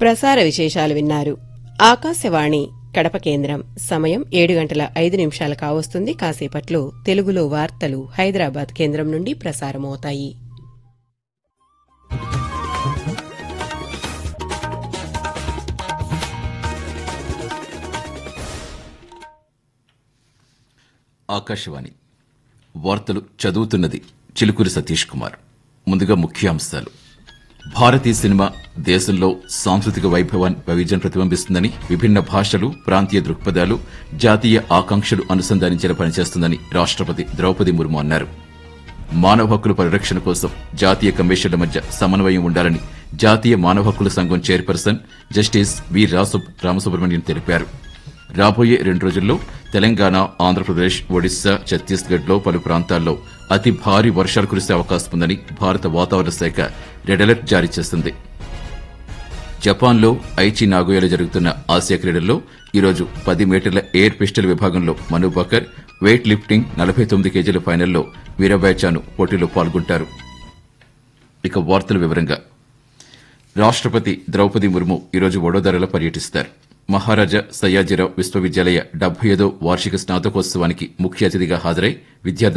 ప్రసార విశేషాలు విన్నారు ఆకాశవాణి కడప కేంద్రం సమయం ఏడు గంటల ఐదు నిమిషాలు కావస్తుంది కాసేపట్లో తెలుగులో వార్తలు హైదరాబాద్ కేంద్రం నుండి ప్రసారమవుతాయి ఆకాశవాణి వార్తలు చదువుతున్నది చిలుకూరి సతీష్ కుమార్ ముందుగా ముఖ్యాంశాలు భారతీయ సినిమా దేశంలో సాంస్కృతిక వైభవాన్ని వైవిధ్యం ప్రతిబింబిస్తుందని విభిన్న భాషలు ప్రాంతీయ దృక్పథాలు జాతీయ ఆకాంక్షలు అనుసంధానించేలా పనిచేస్తుందని రాష్ట్రపతి ద్రౌపది ముర్ము అన్నారు మానవ హక్కుల పరిరక్షణ కోసం జాతీయ కమిషన్ల మధ్య సమన్వయం ఉండాలని జాతీయ మానవ హక్కుల సంఘం చైర్పర్సన్ జస్టిస్ వి రాసు- రామసుబ్రహ్మణ్యం తెలిపారు రాబోయే రెండు రోజుల్లో తెలంగాణ ఆంధ్రప్రదేశ్ ఒడిశా ఛత్తీస్గఢ్ లో పలు ప్రాంతాల్లో అతి భారీ వర్షాలు కురిసే అవకాశం ఉందని భారత వాతావరణ శాఖ రెడ్ అలర్ట్ జారీ చేసింది జపాన్లో ఐచి నాగోయాలో జరుగుతున్న ఆసియా క్రీడల్లో ఈరోజు పది మీటర్ల ఎయిర్ పిస్టల్ విభాగంలో మను బకర్ వెయిట్ లిఫ్టింగ్ నలభై తొమ్మిది కేజీల ఫైనల్లో వీరబాయ్ చాను పోటీలో పాల్గొంటారు ఇక వార్తల వివరంగా రాష్ట్రపతి ద్రౌపది ముర్ము ఈరోజు వడోదరలో పర్యటిస్తారు మహారాజా సయ్యాజీరావు విశ్వవిద్యాలయ డెబ్బై ఐదో వార్షిక స్నాతకోత్సవానికి ముఖ్య అతిథిగా హాజరై విద్యార్థి